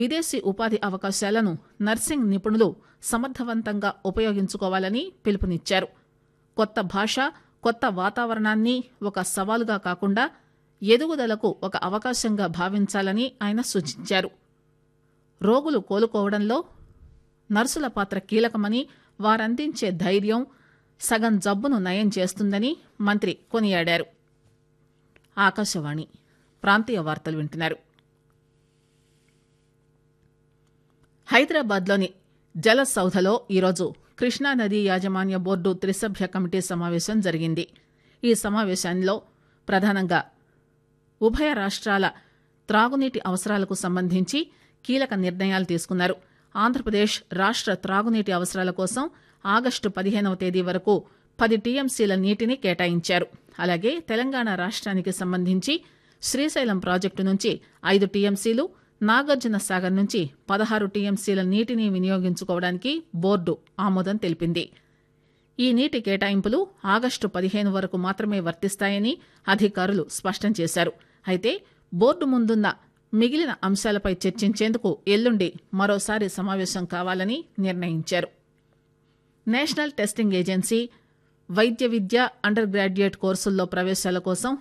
విదేశీ ఉపాధి అవకాశాలను నర్సింగ్ నిపుణులు సమర్థవంతంగా ఉపయోగించుకోవాలని పిలుపునిచ్చారు కొత్త భాష కొత్త వాతావరణాన్ని ఒక సవాలుగా కాకుండా ఎదుగుదలకు ఒక అవకాశంగా భావించాలని ఆయన సూచించారు రోగులు కోలుకోవడంలో నర్సుల పాత్ర కీలకమని వారందించే ధైర్యం సగం జబ్బును నయం చేస్తుందని మంత్రి కొనియాడారు ఆకాశవాణి ప్రాంతీయ వార్తలు వింటున్నారు హైదరాబాద్లోని జల సౌధలో ఈరోజు కృష్ణానదీ యాజమాన్య బోర్డు త్రిసభ్య కమిటీ సమావేశం జరిగింది ఈ సమావేశంలో ప్రధానంగా ఉభయ రాష్ట్రాల త్రాగునీటి అవసరాలకు సంబంధించి కీలక నిర్ణయాలు తీసుకున్నారు ఆంధ్రప్రదేశ్ రాష్ట్ర త్రాగునీటి అవసరాల కోసం ఆగస్టు పదిహేనవ తేదీ వరకు పది టీఎంసీల నీటిని కేటాయించారు అలాగే తెలంగాణ రాష్ట్రానికి సంబంధించి శ్రీశైలం ప్రాజెక్టు నుంచి ఐదు టీఎంసీలు నాగార్జున సాగర్ నుంచి పదహారు టీఎంసీల నీటిని వినియోగించుకోవడానికి బోర్డు ఆమోదం తెలిపింది ఈ నీటి కేటాయింపులు ఆగస్టు పదిహేను వరకు మాత్రమే వర్తిస్తాయని అధికారులు స్పష్టం చేశారు అయితే బోర్డు ముందున్న మిగిలిన అంశాలపై చర్చించేందుకు ఎల్లుండి మరోసారి సమావేశం కావాలని నిర్ణయించారు నేషనల్ టెస్టింగ్ ఏజెన్సీ వైద్య విద్య అండర్ గ్రాడ్యుయేట్ కోర్సుల్లో ప్రవేశాల కోసం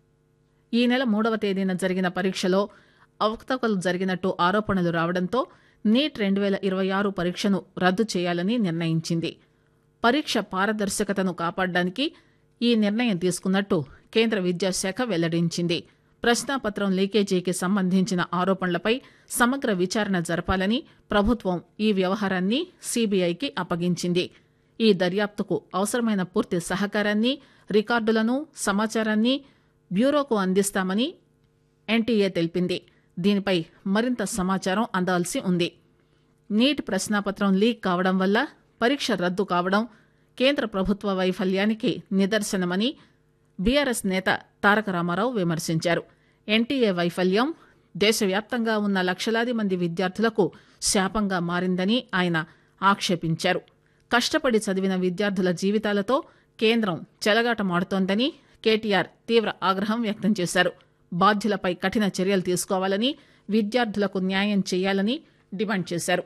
ఈ నెల మూడవ తేదీన జరిగిన పరీక్షలో అవకతవకలు జరిగినట్టు ఆరోపణలు రావడంతో నీట్ రెండు వేల ఇరవై ఆరు పరీక్షను రద్దు చేయాలని నిర్ణయించింది పరీక్ష పారదర్శకతను కాపాడడానికి ఈ నిర్ణయం తీసుకున్నట్టు కేంద్ర విద్యాశాఖ వెల్లడించింది ప్రశ్నాపత్రం లీకేజీకి సంబంధించిన ఆరోపణలపై సమగ్ర విచారణ జరపాలని ప్రభుత్వం ఈ వ్యవహారాన్ని సీబీఐకి అప్పగించింది ఈ దర్యాప్తుకు అవసరమైన పూర్తి సహకారాన్ని రికార్డులను సమాచారాన్ని బ్యూరోకు అందిస్తామని ఎన్టీఏ తెలిపింది దీనిపై మరింత సమాచారం అందాల్సి ఉంది నీట్ ప్రశ్నాపత్రం లీక్ కావడం వల్ల పరీక్ష రద్దు కావడం కేంద్ర ప్రభుత్వ వైఫల్యానికి నిదర్శనమని బీఆర్ఎస్ నేత తారక రామారావు విమర్శించారు ఎన్టీఏ వైఫల్యం దేశవ్యాప్తంగా ఉన్న లక్షలాది మంది విద్యార్థులకు శాపంగా మారిందని ఆయన ఆక్షేపించారు కష్టపడి చదివిన విద్యార్థుల జీవితాలతో కేంద్రం చెలగాటమాడుతోందని కేటీఆర్ తీవ్ర ఆగ్రహం వ్యక్తం చేశారు బాధ్యులపై కఠిన చర్యలు తీసుకోవాలని విద్యార్థులకు న్యాయం చేయాలని డిమాండ్ చేశారు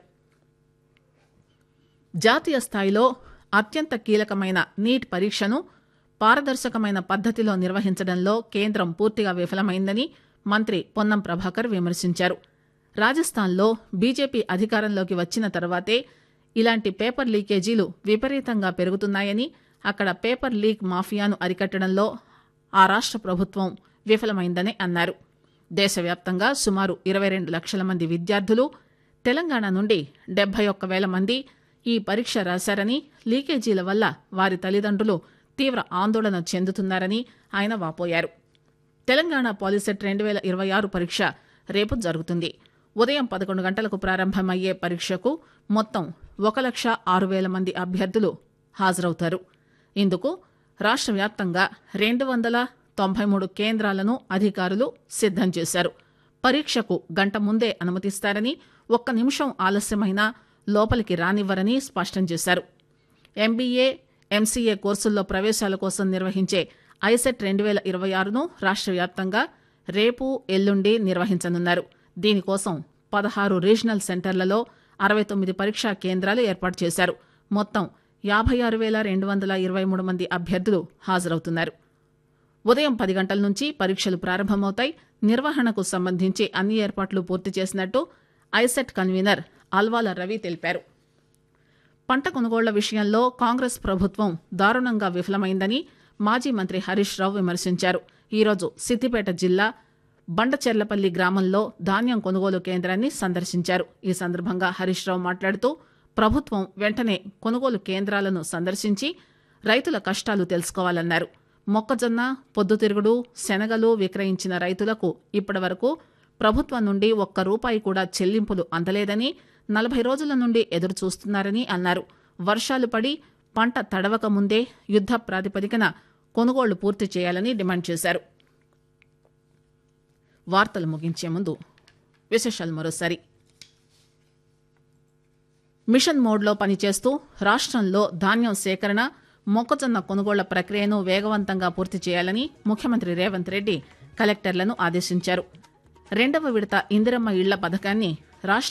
జాతీయ స్థాయిలో అత్యంత కీలకమైన నీట్ పరీక్షను పారదర్శకమైన పద్దతిలో నిర్వహించడంలో కేంద్రం పూర్తిగా విఫలమైందని మంత్రి పొన్నం ప్రభాకర్ విమర్శించారు రాజస్థాన్లో బీజేపీ అధికారంలోకి వచ్చిన తర్వాతే ఇలాంటి పేపర్ లీకేజీలు విపరీతంగా పెరుగుతున్నాయని అక్కడ పేపర్ లీక్ మాఫియాను అరికట్టడంలో ఆ రాష్ట్ర ప్రభుత్వం విఫలమైందని అన్నారు దేశవ్యాప్తంగా సుమారు ఇరవై రెండు లక్షల మంది విద్యార్థులు తెలంగాణ నుండి డెబ్బై ఒక్క వేల మంది ఈ పరీక్ష రాశారని లీకేజీల వల్ల వారి తల్లిదండ్రులు తీవ్ర ఆందోళన చెందుతున్నారని ఆయన వాపోయారు తెలంగాణ పాలిసెట్ రెండు వేల ఇరవై ఆరు పరీక్ష రేపు జరుగుతుంది ఉదయం పదకొండు గంటలకు ప్రారంభమయ్యే పరీక్షకు మొత్తం ఒక లక్ష ఆరు వేల మంది అభ్యర్థులు హాజరవుతారు ఇందుకు రాష్ట్ర వ్యాప్తంగా రెండు వందల తొంభై మూడు కేంద్రాలను అధికారులు సిద్దం చేశారు పరీక్షకు గంట ముందే అనుమతిస్తారని ఒక్క నిమిషం ఆలస్యమైనా లోపలికి రానివ్వరని స్పష్టం చేశారు ఎంబీఏ ఎంసీఏ కోర్సుల్లో ప్రవేశాల కోసం నిర్వహించే ఐసెట్ రెండు వేల ఇరవై ఆరును రాష్ట్ర వ్యాప్తంగా రేపు ఎల్లుండి నిర్వహించనున్నారు దీనికోసం పదహారు రీజనల్ సెంటర్లలో అరవై తొమ్మిది పరీక్షా కేంద్రాలు ఏర్పాటు చేశారు మొత్తం యాభై ఆరు వేల రెండు వందల ఇరవై మూడు మంది అభ్యర్థులు హాజరవుతున్నారు ఉదయం పది గంటల నుంచి పరీక్షలు ప్రారంభమవుతాయి నిర్వహణకు సంబంధించి అన్ని ఏర్పాట్లు పూర్తి చేసినట్టు ఐసెట్ కన్వీనర్ అల్వాల రవి తెలిపారు పంట కొనుగోళ్ల విషయంలో కాంగ్రెస్ ప్రభుత్వం దారుణంగా విఫలమైందని మాజీ మంత్రి హరీష్ రావు విమర్శించారు ఈరోజు సిద్దిపేట జిల్లా బండచెర్లపల్లి గ్రామంలో ధాన్యం కొనుగోలు కేంద్రాన్ని సందర్శించారు ఈ సందర్భంగా హరీష్ రావు మాట్లాడుతూ ప్రభుత్వం వెంటనే కొనుగోలు కేంద్రాలను సందర్శించి రైతుల కష్టాలు తెలుసుకోవాలన్నారు మొక్కజొన్న పొద్దుతిరుగుడు శనగలు విక్రయించిన రైతులకు ఇప్పటివరకు ప్రభుత్వం నుండి ఒక్క రూపాయి కూడా చెల్లింపులు అందలేదని నలభై రోజుల నుండి ఎదురు చూస్తున్నారని అన్నారు వర్షాలు పడి పంట తడవక ముందే యుద్ద ప్రాతిపదికన కొనుగోళ్లు పూర్తి చేయాలని డిమాండ్ చేశారు వార్తలు ముగించే ముందు విశేషాలు మరోసారి మిషన్ మోడ్లో పనిచేస్తూ రాష్ట్రంలో ధాన్యం సేకరణ మొక్కజొన్న కొనుగోళ్ల ప్రక్రియను వేగవంతంగా పూర్తి చేయాలని ముఖ్యమంత్రి రేవంత్ రెడ్డి కలెక్టర్లను ఆదేశించారు రెండవ విడత ఇందిరమ్మ ఇళ్ల పథకాన్ని రాష్ట